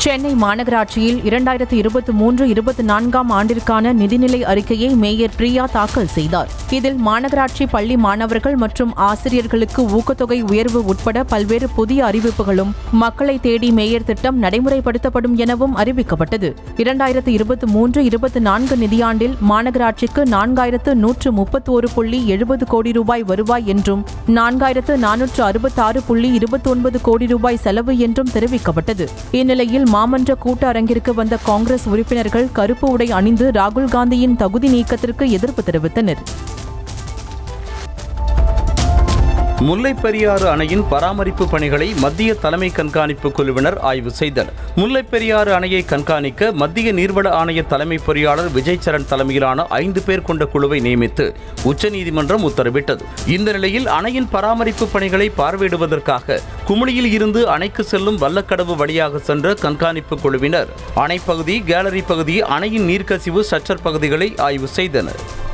சென்னை மாநகராட்சியில் இரண்டாயிரத்து இருபத்தி மூன்று இருபத்தி நான்காம் ஆண்டிற்கான நிதிநிலை அறிக்கையை மேயர் பிரியா தாக்கல் செய்தார் இதில் மாநகராட்சி பள்ளி மாணவர்கள் மற்றும் ஆசிரியர்களுக்கு ஊக்கத்தொகை உயர்வு உட்பட பல்வேறு புதிய அறிவிப்புகளும் மக்களை தேடி மேயர் திட்டம் நடைமுறைப்படுத்தப்படும் எனவும் அறிவிக்கப்பட்டது இரண்டாயிரத்து இருபத்தி மூன்று இருபத்தி நான்கு நிதியாண்டில் மாநகராட்சிக்கு நான்காயிரத்து நூற்று முப்பத்தோரு புள்ளி எழுபது கோடி ரூபாய் வருவாய் என்றும் நான்காயிரத்து நானூற்று அறுபத்தாறு புள்ளி இருபத்தி ஒன்பது கோடி ரூபாய் செலவு என்றும் தெரிவிக்கப்பட்டது இந்நிலையில் மாமன்ற கூட்ட அரங்கிற்கு வந்த காங்கிரஸ் உறுப்பினர்கள் கருப்பு உடை அணிந்து ராகுல் காந்தியின் தகுதி நீக்கத்திற்கு எதிர்ப்பு தெரிவித்தனர் முல்லைப் பெரியாறு அணையின் பராமரிப்பு பணிகளை மத்திய தலைமை கண்காணிப்பு குழுவினர் ஆய்வு செய்தனர் முல்லைப் பெரியாறு அணையை கண்காணிக்க மத்திய நீர்வள ஆணைய தலைமை பொறியாளர் விஜய் சரண் தலைமையிலான ஐந்து பேர் கொண்ட குழுவை நியமித்து உச்சநீதிமன்றம் உத்தரவிட்டது இந்த நிலையில் அணையின் பராமரிப்பு பணிகளை பார்வையிடுவதற்காக குமுளியில் இருந்து அணைக்கு செல்லும் வல்லக்கடவு வழியாக சென்ற கண்காணிப்பு குழுவினர் அணைப்பகுதி கேலரி பகுதி அணையின் நீர்க்கசிவு சச்சர் பகுதிகளை ஆய்வு செய்தனர்